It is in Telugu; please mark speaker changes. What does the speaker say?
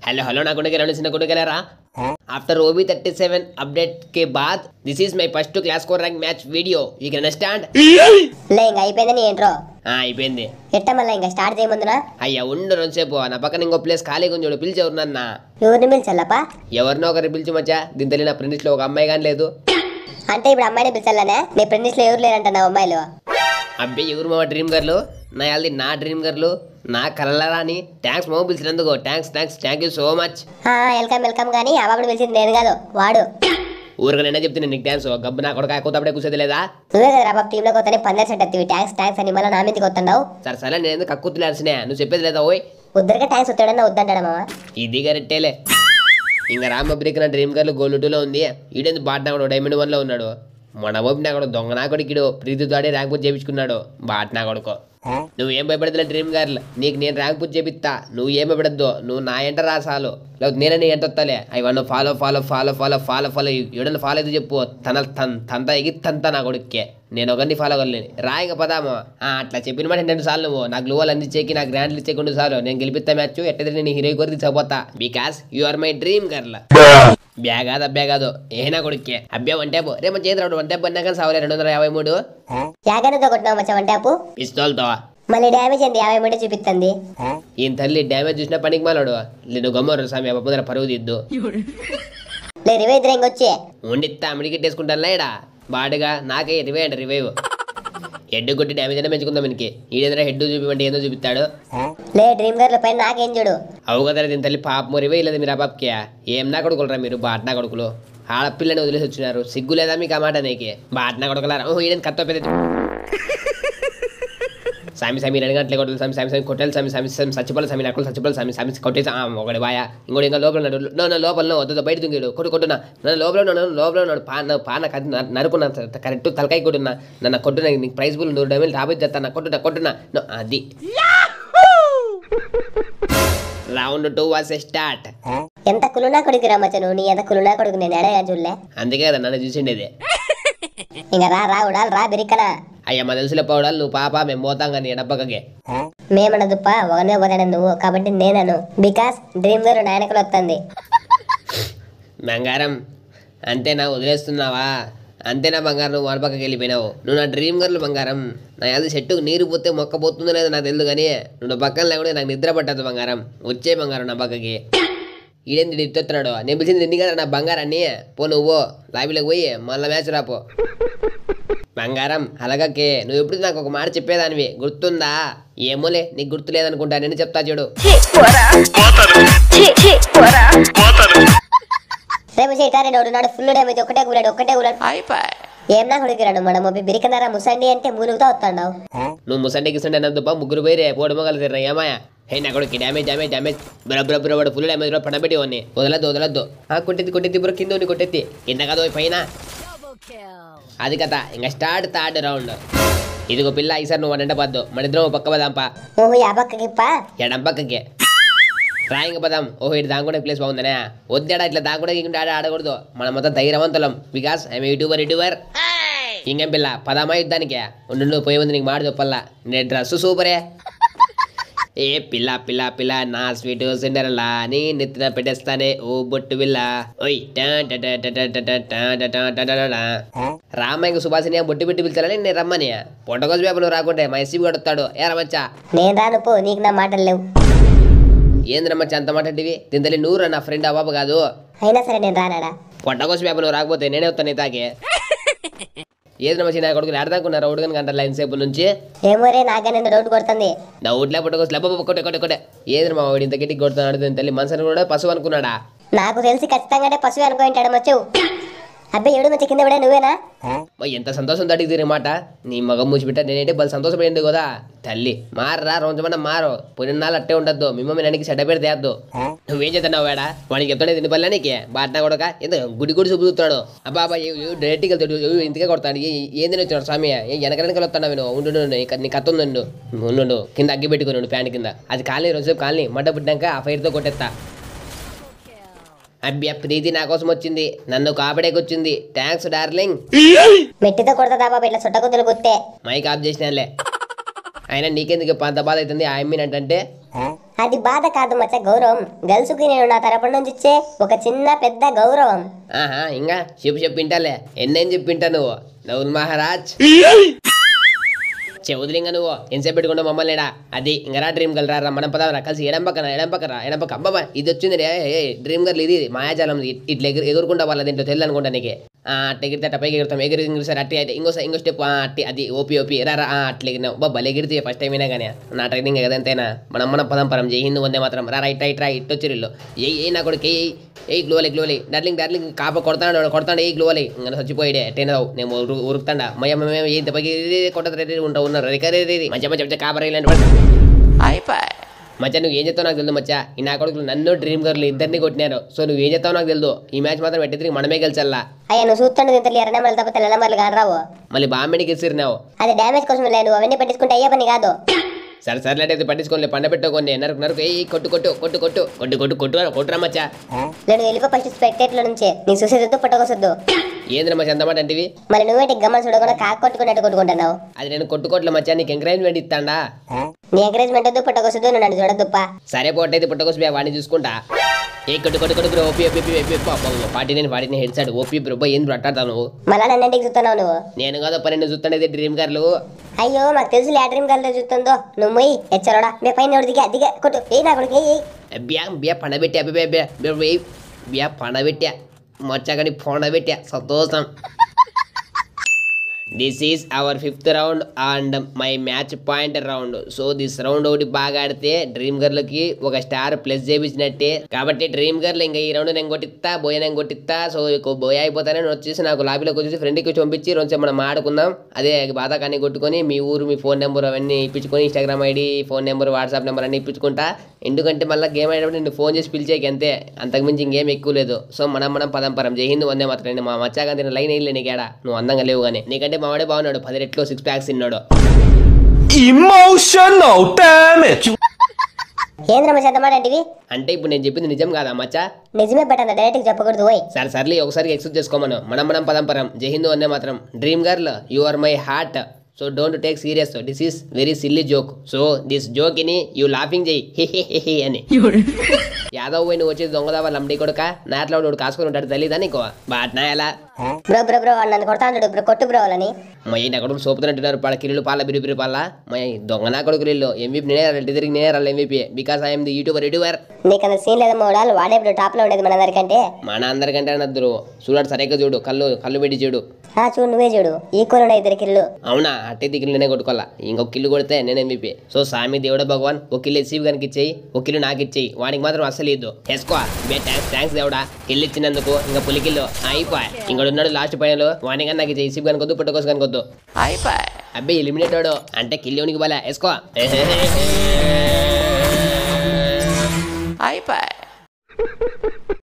Speaker 1: हेलो हेलो ना गुंडे రెండు చిన్న గుండెగలరా आफ्टर ओबी 37 अपडेट के बाद this is my first class को rank match video you can understand
Speaker 2: లే ఇంకా అయిపోయిందని ఏంట్రో
Speaker 1: అయిపోయింది
Speaker 2: ఎట్ట మళ్ళీ ఇంకా స్టార్ట్ చేయముందునా
Speaker 1: అయ్యా ఉండు రెండుసేపు నా పక్కన ఇంకో ప్లేస్ ఖాళీగా ఉంది చూడు పిలిచి ఎవరినన్నా
Speaker 2: ఎవరిని పిలిచాలప్పా
Speaker 1: ఎవరినో ఒకరిని పిలిచి మచ్చా దీని తెలియని నా ఫ్రెండ్స్లో ఒక అమ్మాయి కానీ లేదు
Speaker 2: అంటే ఇప్పుడు అమ్మాయిని పిలిచాలనే నీ ఫ్రెండ్స్ లో ఎవరు లేరంట నా అమ్మాయిలు
Speaker 1: అబ్బాయి ఎవరు మా డ్రీమ్ గర్లు నా యాల్ది నా డ్రీమ్ గర్లు నా కలరాని థ్యాంక్స్ మో పిలిచినందుకు thanks thanks thank you so much
Speaker 2: ఆ, వెల్కమ్ వెల్కమ్ కానీ ఆ బాబుని పిలిచింది నేను కాదు వాడు
Speaker 1: ఊరిగా నేనే చెప్తున్నా నీకు థ్యాంక్స్ గబ్బు నా కొడుకు కొత్తప్పుడే కూర్చోది లేదా
Speaker 2: నువ్వే కదా బాబు టీంలో కొత్తనే పందర్ సెట్ అత్తివి ట్యాంక్స్ ట్యాంక్స్ అని మళ్ళీ నా మీదకి వస్తున్నావు
Speaker 1: సరే సరే నేను ఎందుకు కక్కుతులే అరిసినా నువ్వు చెప్పేది లేదా ఓయ్
Speaker 2: ఉద్దరిగా ట్యాంక్స్ వస్తాడన్నా వద్దంటాడా మామ
Speaker 1: ఇది కరెక్టేలే ఇంకా రామ బ్రేక్ నా డ్రీమ్ గర్ల్ గోల్డ్ టూలో ఉంది ఈడేంది బాట్నా కూడా డైమండ్ వన్లో ఉన్నాడు మన బాబు నా కూడా దొంగ నా కొడుకుడు ప్రీతితో ఆడి ర్యాంక్ పూజ చేయించుకున్నాడు బాట్నా కొడుకు నువ్వు ఏం భయపడదులే డ్రీమ్ గర్ల్ నీకు నేను ర్యాంక్ పూజ చేపిస్తా నువ్వు ఏం భయపడద్దు నువ్వు నా ఎంట రాసాలు లేకపోతే నేనే నీ ఎంట వస్తాలే అవి one follow follow follow follow follow follow ఎవడన్నా ఫాలో అయితే చెప్పు తన తన్ తంత ఎగి తంత నా కొడుక్కే నేను ఒకరిని ఫాలో అవ్వలేను రా ఇంకా పదాము ఆ, అట్లా చెప్పిన మాట రెండు సార్లు నువ్వు నా గ్లూవల్ అందించేకి నా గ్రాండ్లు ఇచ్చేకుండా సార్లు నేను గెలిపిస్తా మ్యాచ్ ఎట్టయితే నేను హీరో కొరికి చపోతా because you are my dream girl బ్యాగాదు అబ్బే కాదు ఏనా కొడుక్కే అబ్బే వన్ ట్యాప్ రే మన చేతి రావడం వన్ ట్యాప్ అన్నా కానీ సావలే రెండు వందల యాభై మూడు
Speaker 2: యాగనతో కొట్టినావు మచ్చా వన్ ట్యాపు
Speaker 1: పిస్తోల్తో
Speaker 2: మళ్ళీ డ్యామేజ్ అయింది యాభై మీటర్ చూపిస్తుంది
Speaker 1: ఈయన తల్లి డ్యామేజ్ చూసిన పనికి మాలాడు నేను గమ్మరు స్వామి అప్ప ముందర పరుగు దిద్దు
Speaker 2: లే రివే ఇద్దరు ఇంకొచ్చే
Speaker 1: ఉండిత్తా అమిడికెట్టేసుకుంటాను లేడా బాడుగా నాకే రివే అంట రివైవ్ హెడ్ కొట్టి డ్యామేజ్ అయినా పెంచుకుందాం మనకి ఈడేదైనా హెడ్ చూపిమంటే ఏందో చూపిస్తాడు
Speaker 2: లే డ్రీమ్ గర్ల్ పైన నాకేం చూడు
Speaker 1: అవు కదా దీని తల్లి పాపము రివే లేదు మీరు ఆ పాపకి ఏం నా కొడుకులరా మీరు బాట్నా కొడుకులు ఆడపిల్లని వదిలేసి వచ్చినారు సిగ్గు లేదా మీకు ఆ మాట నీకు బాట్నా కొడుకులారా ఓ ఈడని కత్త పెద్ద సామి సామి రెండు గంటలే కొట్టాలి సామి సామి సామి కొట్టాలి సామి సామి సామి చచ్చిపోవాలి సామి నక్కలు చచ్చిపోవాలి సామి సామి కొట్టేసి ఆ, ఒకటి బాయా ఇంకోటి ఇంకా లోపల ఉన్నాడు నో నా లోపల నో వద్దు బయట తుంగాడు కొట్టు కొట్టున్నా నన్ను లోపల ఉన్నాడు లోపల ఉన్నాడు పాన పాన కది నరుకున్నా కరెక్ట్ తలకాయ కొట్టున్నా నన్ను కొట్టున్నా నీకు ప్రైజ్ బుల్ నూరు డైమండ్ టాపిక్ చేస్తాను కొట్టున్నా కొట్టున్నా నో, అది రౌండ్ టూ వాస్ స్టార్ట్
Speaker 2: ఎంత కులునా కొడుకు రా మచ్చా నువ్వు నీ ఎంత కులునా కొడుకు నేను ఎడగా చూడలే
Speaker 1: అందుకే కదా నన్ను చూసిండేది
Speaker 2: ఇంకా రా రా ఉడాలి రా బిరిక్కనా
Speaker 1: అయ్యా మా తెలుసులే పోవడాలు నువ్వు పాప మేము పోతాం కానీ ఎడపక్కకే
Speaker 2: మేమన్నదుప్ప ఒకనే పోతాను నువ్వు కాబట్టి నేనను బికాస్ డ్రీమ్ గర్ల్ నాయనకులు వస్తుంది
Speaker 1: బంగారం అంతేనా వదిలేస్తున్నావా అంతేనా బంగారం నువ్వు వాడి పక్కకి వెళ్ళిపోయినావు నువ్వు నా డ్రీమ్ గర్ల్ బంగారం నా అది చెట్టుకు నీరు పోతే మొక్క పోతుందో లేదో నాకు తెలియదు కానీ నువ్వు నా పక్కన లేకుండా నాకు నిద్ర పట్టదు బంగారం వచ్చే బంగారం నా పక్కకి ఈడేంది ఎత్తున్నాడు నేను పిలిచింది ఎన్ని కదా నా బంగారాన్ని పో నువ్వు లాబీలోకి పోయి మళ్ళీ మ్యాచ్ రాపో బంగారం అలాగకే నువ్వు ఎప్పుడు నాకు ఒక మాట చెప్పేదానివి గుర్తుందా ఏమోలే నీకు గుర్తు లేదనుకుంటా నేను చెప్తా చూడు
Speaker 2: రేపు చేయటారే నోడు నాడు ఫుల్ డ్యామేజ్ ఒకటే కూలాడు ఒకటే కూలాడు ఏం నా కొడుకురాడు మన మొబ్బి బిరికన్నారా ముసండి అంటే మూలుగుతా వస్తాడు
Speaker 1: నువ్వు ముసండికి ఇస్తుండే నద్దుపా ముగ్గురు పోయి రే పోడు మొగలు తిర్రా ఏమాయా హే నా కొడుకు డ్యామేజ్ డ్యామేజ్ డ్యామేజ్ బ్ర బ్ర బ్ర వాడు ఫుల్ డ్యామేజ్ పడబెట్టి వాడిని వదలద్దు వదలద్దు ఆ కొట్టెత్తి కొట్టెత్తి బ్రో కింద ఉంది కొట్టెత్తి కింద కాదు ఓ పైన అది కథ ఇంకా స్టార్ట్ థర్డ్ రౌండ్ ఇదిగో పిల్ల ఈసారి నువ్వు అనంట పద్దు మన ఇద్దరం ఓ పక్క పదాంపా
Speaker 2: ఓహో యా పక్కకిప్పా
Speaker 1: ఎడం పక్కకే రాయింగ పదాం ఓహో ఇటు దాంగుడే ప్లేస్ బాగుందనే వద్దాడా ఇట్లా దాంగుడే ఇంకుంటే ఆడ ఆడకూడదు మనం మొత్తం ధైర్యవంతులం బికాస్ ఐఎమ్ యూట్యూబర్ యూట్యూబర్ ఇంకేం పిల్ల పదామా యుద్ధానికే ఉండు నువ్వు పోయే ముందు నీకు మాట చెప్పల్లా నీ డ్రెస్ సూపరే ఏ పిల్ల పిల్ల పిల్ల నా స్వీట్ సిండరలా నీ నెత్తిన పెట్టేస్తానే ఓ బొట్టు పిల్ల ఓయ్ టా టా టా టా టా టా టా టా టా టా టా టా టా. రామయ్య సుభాషిని బొట్టు పెట్టి పిలిచాలని నేను రమ్మని పొట్టకోసి పేపర్ నువ్వు రాకుంటే మా ఎస్సీ కొడతాడు ఏ రమచ్చా
Speaker 2: నేను రాను పో నీకు నా మాటలు లేవు
Speaker 1: ఏంది రమ్మచ్చా అంత మాట్లాడివి దీంతలే నూరు నా ఫ్రెండ్ అవ్వబు కాదు
Speaker 2: అయినా సరే నేను రానాడా
Speaker 1: పొట్టకోసి పేపర్ నువ్వు రాకపోతే నేనే వస్తాను తాకే ఏది రమచ్చి నా కొడుకులు ఆడదాకున్నారు ఉడగని గంట లైన్ సేపు నుంచి
Speaker 2: ఏమో రే నాకనే డౌట్ కొడుతుంది
Speaker 1: డౌట్లే పుట్టకోసి లేప కొట్టే కొట్టే కొట్టే ఏది మా వాడు ఇంత గట్టికి కొడుతున్నాడు దీని తల్లి మనసుని కూడా పశువు అనుకున్నాడా
Speaker 2: నాకు తెలిసి ఖచ్చితంగానే పశువు అనుకుంటాడు మచ్చు అబ్బాయి ఎవడు మచ్చ కింద పడే నువ్వేనా
Speaker 1: మరి ఎంత సంతోషం తడికి తీరే మాట నీ మగం మూసిపెట్ట నేనంటే బలి సంతోషపడింది కదా తల్లి మారరా రోజుమన్నా మారు పోయిన నాళ్ళు అట్టే ఉండద్దు మిమ్మల్ని నెనకి చెడ్డ పెడితే వేద్దు నువ్వేం చేస్తున్నావు వేడా వాడికి చెప్తాడే తిని పల్లె నీకే బాట్నా కొడక ఎంత గుడి గుడి చూపుతాడు అబ్బా అబ్బా డైరెక్ట్గా వెళ్తాడు ఇంతకే కొడతాడు ఏ- ఏం తినొచ్చాడు స్వామి ఏ వెనక వెనకాల వస్తాడు నేను ఉండు ఉండు, ఉండు ఇక నీ కత్త ఉండు ఉండు కింద అగ్గి పెట్టుకుని ఉండు ప్యాంట్ కింద అది కాలనీ రోజు కాలనీ మడ్డ పుట్టినాక ఆ ఫైర్తో కొట్టేస్తా అబ్బా ప్రీతి నా కోసం వచ్చింది నన్ను కాపాడేకొచ్చింది థ్యాంక్స్ డార్లింగ్
Speaker 2: మెట్టితో కొడతా బాబా ఇట్లా చుట్టకుతులు గుత్తే
Speaker 1: మైక్ ఆఫ్ చేసినాలే అయినా నీకెందుకు అంత బాధ అవుతుంది ఆ అమ్మిని అంటే
Speaker 2: అది బాధ కాదు మచ్చ గౌరవం గర్ల్స్ కి నేను నా తరపు నుంచి ఇచ్చే ఒక చిన్న పెద్ద గౌరవం
Speaker 1: ఆహా ఇంకా చెప్పు చెప్పింటాలే ఎన్నేం చెప్పింటా నువ్వు నవుల్ మహారాజ్ చెవుదిలింగ నువ్వు ఎంతసేపు పెట్టుకుంటా మమ్మల్ని ఈడ. అది ఇంకా రా డ్రీమ్ గర్ల్ రా మనం పదాం రా కలిసి ఎడం పక్కన ఎడం పక్కన ఎడం పక్క అబ్బాబా ఇది వచ్చింది రే ఏ డ్రీమ్ గర్ల్ ఇది మాయాజాలం ఇది. ఇట్లా ఎగురు ఎగురుకుంటా వాళ్ళ దీంట్లో తెల్లు అనుకుంటా నీకు ఆ, అట్ట ఎగిరితే అట్ట పైకి ఎగురుతాం ఎగిరి ఎగిరిసారి అట్టి అయితే ఇంకో ఇంకో స్టెప్ అట్టి అది ఓపి ఓపి రా రా ఆ, అట్లా ఎగిరినావు బాబా ఎగిరితే ఫస్ట్ టైం అయినా కానీ నా ట్రైనింగ్ కదంతేనా మనం మనం పదం పరం జై హిందూ వందే మాత్రం రా రైట్ రైట్ రా ఇట్ వచ్చిరిల్లు ఏ ఏ నా కొడుకు ఏ ఏ గ్లోలే గ్లోలే డార్లింగ్ డార్లింగ్ కాప కొడతాడు కొడతాడు ఏ గ్లోలే ఇంకా చచ్చిపోయాడే టెనరావు నేను ఉరు- ఉరుకుతాడా మయ్య మేము ఏంత పైకి కొట్టదు ఉంటా ఉన్నారు రికరే మంచి మంచి మంచి కాపర అయిపోయి మచ్చా నువ్వు ఏం చెప్తావు నాకు తెలియదు మచ్చా ఈ నా కొడుకులు నన్ను డ్రీమ్ గర్లు ఇద్దరిని కొట్టినారు సో నువ్వు ఏం చెప్తావు నాకు తెలియదు ఈ మ్యాచ్ మాత్రం పెట్టిద్దరికి మనమే గెలిచల్లా
Speaker 2: అయ్యా నువ్వు చూస్తుండదు ఇంత ఎర్ర నెంబర్లు తప్ప తెల్ల నెంబర్లు కాని రావు
Speaker 1: మళ్ళీ బాంబేడికి ఇసిరినావు
Speaker 2: అది డ్యామేజ్ కోసం లేదు నువ్వు అవన్నీ పట్టించుకుంటే అయ్యే పని కాదు
Speaker 1: సరే సర్లేట్ పట్టించుకోలే పండ పెట్టుకోండి నరకు నరకు ఏ కొట్టు కొట్టు కొట్టు కొట్టు కొట్టు కొట్టు కొట్టు కొట్టురా మచ్చా
Speaker 2: నేను వెళ్ళిపో ఫస్ట్ స్పెక్టేట్లో నుంచి నీకు చూసేదొద్దు పుట్టకొసొద్దు
Speaker 1: ఏంద్ర మచ్చా ఎంతమాట అంటివి
Speaker 2: మరి నువ్వేంటి గమ్మని చూడకుండా కాకు కొట్టుకున్నట్టు కొట్టుకుంటున్నావు
Speaker 1: అది నేను కొట్టుకోట్ల మచ్చా నీకు ఎంకరేజ్మెంట్ ఇస్తాడా
Speaker 2: నీ ఎంకరేజ్మెంట్ వద్దు పుట్టకొసొద్దు నువ్వు నన్ను చూడొద్దుప్పా
Speaker 1: సరే పోటైతే పుట్టకోసి బ్యా వాడిని చూసుకుంటా ఏ కొట్టు కొట్టు కొట్టు bro OP OP OP party నేను పార్టీని హెడ్ సైడ్ ఓపీ బ్రో ఏం బ్రో అట్టాడతావు నువ్వు
Speaker 2: మళ్ళా నన్ను ఇంటికి చూస్తున్నావు నువ్వు
Speaker 1: నేను కాదు పన్నెండు చూస్తానేది డ్రీమ్ గర్లు
Speaker 2: అయ్యో మాకు తెలుసు లాటరీమ్ గల్లో చూస్తుందో నువ్వు మొయ్యి ఎచ్చరోడా మీ పైన ఎవడు దిగా దిగా కొట్టు ఏ నా కొడుకు ఏయ్
Speaker 1: బ్యా బ్యా పండబెట్టా బ్యా బ్యా బ్యా బ్యా బ్యా పండబెట్టా మచ్చగాని పండబెట్టా సంతోషం this is our fifth round and my match point round so this round ఒకటి బాగా ఆడితే డ్రీమ్ గర్ల్ కి ఒక స్టార్ ప్లస్ చేపించినట్టే కాబట్టి డ్రీమ్ గర్ల్ ఇంకా ఈ రౌండ్ నేను కొట్టిస్తా బోయ నేను కొట్టిస్తా సో ఇక బోయ అయిపోతానే నేను వచ్చేసి నాకు లాబీలోకి వచ్చేసి ఫ్రెండ్కి వచ్చి పంపించి రెండు మనం ఆడుకుందాం అదే బాధ కానీ కొట్టుకొని మీ ఊరు మీ ఫోన్ నెంబర్ అవన్నీ ఇప్పించుకొని Instagram ID phone number WhatsApp number అన్ని ఇప్పించుకుంటా ఎందుకంటే మళ్ళీ గేమ్ ఆడేటప్పుడు నేను ఫోన్ చేసి పిలిచేకి అంతే అంతకుమించి ఇంకేం ఎక్కువ లేదు సో మనం మనం పదం పరం జై హిందూ వందే మాత్రం నేను మా మచ్చాగా తిన లైన్ వేయలే నీకేడా నువ్వు అందంగా లేవు కానీ నీకంటే మా వాడే బాగున్నాడు పది రెట్లు సిక్స్ ప్యాక్స్ తిన్నాడు
Speaker 3: Emotional damage.
Speaker 2: ఏంద్రమ్మ చేద్దామాడంటివి
Speaker 1: అంటే ఇప్పుడు నేను చెప్పింది నిజం కాదా మచ్చా
Speaker 2: నిజమే బట్ డైరెక్ట్ చెప్పకూడదు ఓయ్
Speaker 1: సరే సర్లే ఒకసారి ఎక్స్క్యూజ్ చేసుకోమను మనం మనం పదం పరం జై హిందూ వందే మాత్రం dream girl you are my heart so don't take serious this is very silly joke so this joke ఇని యూ లాఫింగ్ చేయి హే హే హే హే అని యాదవ్ పోయి నువ్వు వచ్చేది దొంగదా లంబడి కొడుక నాట్లో వాడు కాసుకొని ఉంటాడు తెలీదా నీకు బాట్నా ఎలా
Speaker 2: బ్రో బ్రో బ్రో వాడు నన్ను కొడతా ఉంటాడు బ్రో కొట్టు బ్రో వాళ్ళని
Speaker 1: మా ఇంటి అక్కడ సోపుతున్నట్టున్నారు పాల కిల్లు పాల బిరి బిరి పాల మా దొంగ నా కొడుకులు ఇల్లు ఎంవీపీ నేనే రెడ్డి తిరిగి నేనే రాలి MVP because I'm the YouTuber YouTuber
Speaker 2: నీకు అంత సీన్ లేదమ్మా వాడాలి వాడే ఇప్పుడు టాప్ లో ఉండేది మన అందరికంటే
Speaker 1: మన అందరికంటే అనద్దురు చూడాడు సరిగ్గా చూడు కళ్ళు కళ్ళు పెట్టి చూడు
Speaker 2: ఆ చూడు నువ్వే చూడు ఈక్వల్ ఉన్నాయి ఇద్దరు కిల్లు
Speaker 1: అవునా అట్టే దిగులు నేనే కొట్టుకోవాలా ఇంకొక కిల్లు కొడితే నేను ఎంవీపీ సో సామి దేవుడ భగవాన్ ఒక కిల్లు ఎస్సీవి కనుక ఇచ్చేయి ఒక కిల్లు నాకు ఇచ్చేయి వాడికి మాత్రం అస్సలు ఇద్దు వేసుకో బే థ్యాంక్స్ థ్యాంక్స్ దేవుడా కిల్లు ఇచ్చినందుకు ఇంకా పులి కిల్లు అయిపోయి ఇంకోటి ఉన్నాడు లాస్ట్ పైనలో వాడిని కానీ నాకు ఇచ్చేయి ఎస్సీవి కనుకొద్దు పుట్టకోసం కనుకొద్దు అయిపోయి అబ్బాయి ఎలిమినేట్ వాడు అంటే కిల్లు బాలే వేసుకో అయిపోయి